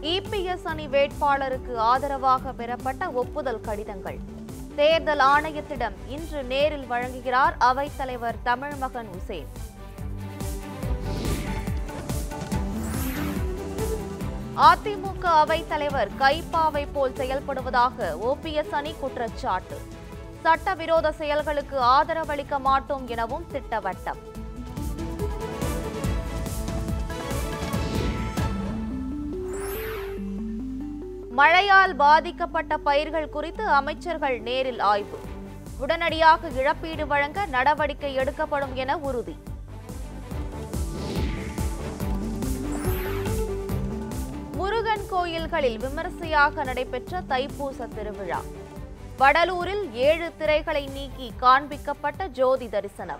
EPS அணி வேட்பாளருக்கு ஆதரவாக பெறப்பட்ட ஒப்புதல் கடிதங்கள் தேர்தல் ஆணையத்திடம் இன்று நேரில் வழங்குகிறார் அவைத்தலைவர் தமிழ்மகன் உசேன் அதிமுக அவைத்தலைவர் கைப்பாவை போல் செயல்படுவதாக ஓபிஎஸ் அணி குற்றச்சாட்டு சட்டவிரோத செயல்களுக்கு ஆதரவளிக்க மாட்டோம் எனவும் திட்டவட்டம் மழையால் பாதிக்கப்பட்ட பயிர்கள் குறித்து அமைச்சர்கள் நேரில் ஆய்வு உடனடியாக இழப்பீடு வழங்க நடவடிக்கை எடுக்கப்படும் என உறுதி முருகன் கோயில்களில் விமரிசையாக நடைபெற்ற தைப்பூச திருவிழா வடலூரில் ஏழு திரைகளை நீக்கி காண்பிக்கப்பட்ட ஜோதி தரிசனம்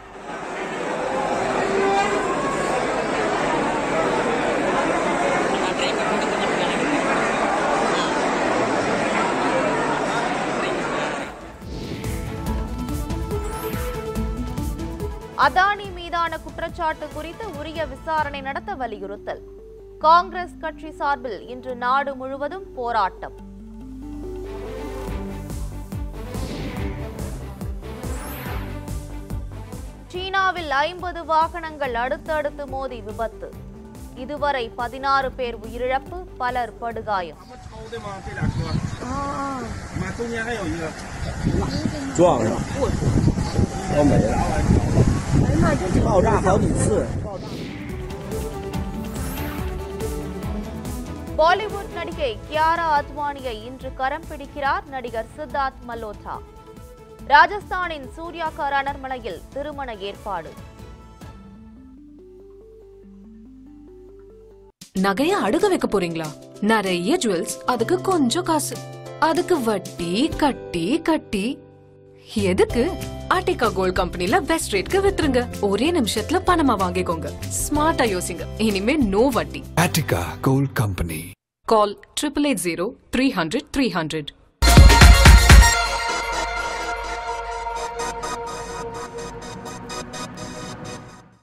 அதானி மீதான குற்றச்சாட்டு குறித்து உரிய விசாரணை நடத்த வலியுறுத்தல் காங்கிரஸ் கட்சி சார்பில் இன்று நாடு முழுவதும் போராட்டம் சீனாவில் ஐம்பது வாகனங்கள் அடுத்தடுத்து மோதி விபத்து இதுவரை பதினாறு பேர் உயிரிழப்பு பலர் படுகாயம் 抽的吗？这俩车。哦哦。妈，中间还有一个。 撞上，都没了。爆炸好几次。 பாலிவுட் நடிகை கியாரா அத்வானியை இன்று கரம் பிடிக்கிறார் நடிகர் சித்தார்த் மல்ஹோத்ரா ராஜஸ்தானின் சூர்யா கரானர் மலையில் திருமண ஏற்பாடு நகைய அடுக வைக்க போறீங்களா நிறைய ஜுவல்ஸ் அதுக்கு கொஞ்சம் காசு அதுக்கு வட்டி கட்டி கட்டி எதுக்கு ஆர்டிகா கோல்ட் கம்பெனில பெஸ்ட் ரேட்க்கு வித்துருங்க ஒரே நிமிஷத்துல பணமா வாங்கிக்கோங்க ஸ்மார்ட்டா யோசிங்க இனிமே நோ வட்டி Attica Gold Company. Call triple eight zero three hundred three hundred